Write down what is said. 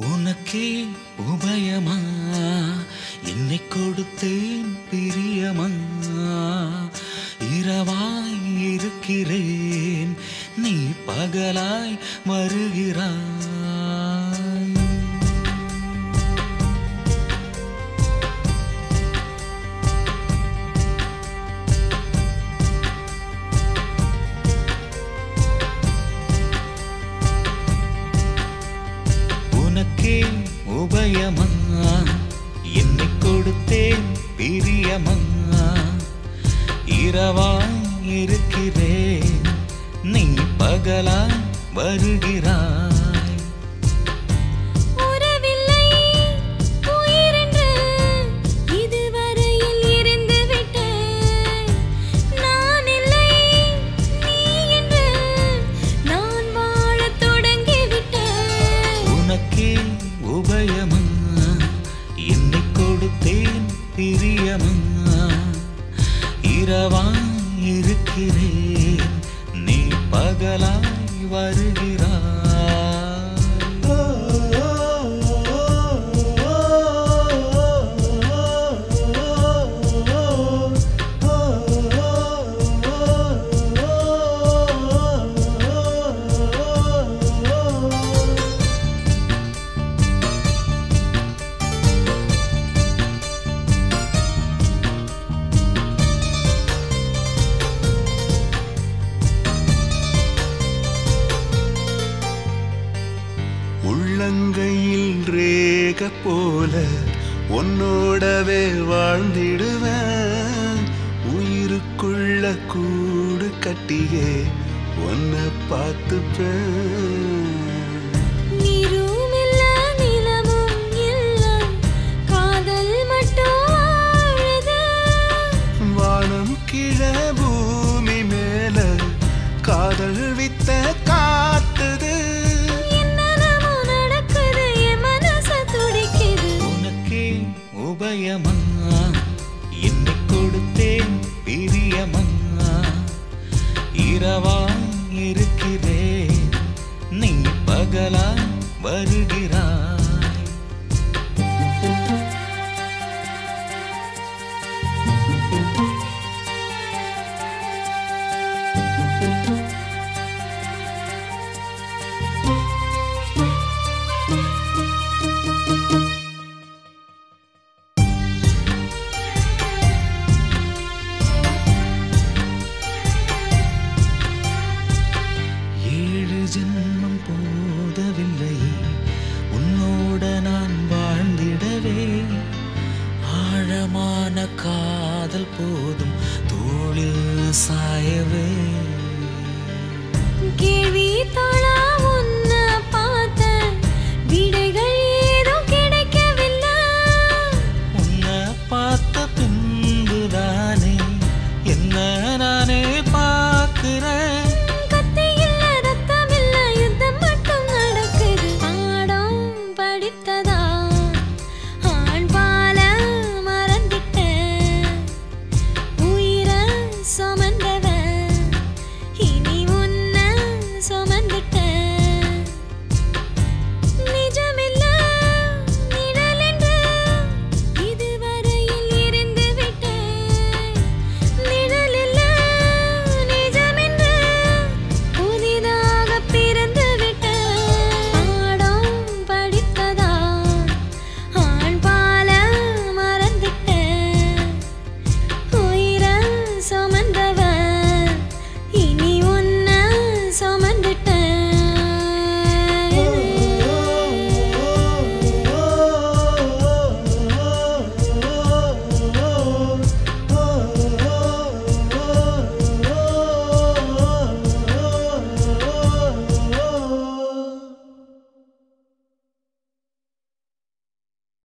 உனக்கே உபயமா என்னை கொடுத்தேன் பிரியமா இரவாய் இருக்கிறேன் நீ பகலாய் வருகிறாய் உனக்கே உபயமா என்னை கொடுத்தேன் பிரியமா இரவாய் இருக்கிறேன் நீ பகலாய் வருகிறாய் உறவில்லை உயிரென்று இதுவரையில் இருந்து விட்டேன் நான் இல்லை நீ என்று நான் வாழத் தொடங்கி விட்டேன் உனக்கே உபயமா என்னை கொடுத்தேன் பிரியமா இரவாய் இருக்கிறேன் நீ பகலாய் வருகிறாய் உள்ளங்கையில் ரேக போல உன்னோடவே வாழ்ந்திடுவேன் உயிருக்குள்ள கூடு கட்டியே உன்னை பார்த்துப்பேன் நீரும் இல்ல நிலமும் இல்ல காதல் மட்டும் வாழுது வானம் கீழே பூமி மேல காதல் வித்த காத்துது என்னென்னமோ நடக்குது என் மனசு துடிக்குது உனக்கே உபயமா என்னை கொடுத்தேன் பிரியமா இரவாய் இருக்கிறேன் நீ பகலாய் வருகிறாய்